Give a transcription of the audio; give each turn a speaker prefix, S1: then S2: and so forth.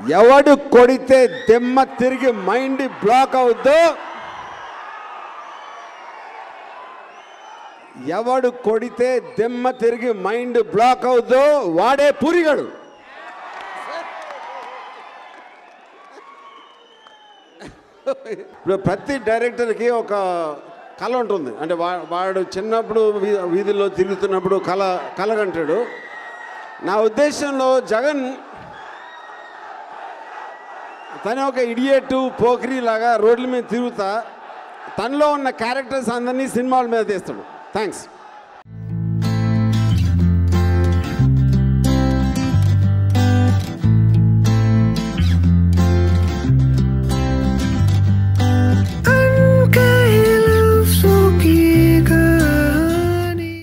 S1: ఎవడు కొడితే దెమ్మ తిరిగి మైండ్ బ్లాక్ అవుద్దో ఎవడు కొడితే దెమ్మ తిరిగి మైండ్ బ్లాక్ అవుద్దో వాడే పురిగడు ఇప్పుడు ప్రతి డైరెక్టర్కి ఒక కళ ఉంటుంది అంటే వా- వాడు చిన్నప్పుడు వీ- వీధుల్లో తిరుగుతున్నప్పుడు కళ కలగంటాడు నా ఉద్దేశంలో జగన్ తను ఒక ఇడియట్ పోకిరి లాగా రోడ్ల మీద తిరుగుతా తనలో ఉన్న క్యారెక్టర్స్ అందరినీ సినిమాల మీద తీస్తాడు థ్యాంక్స్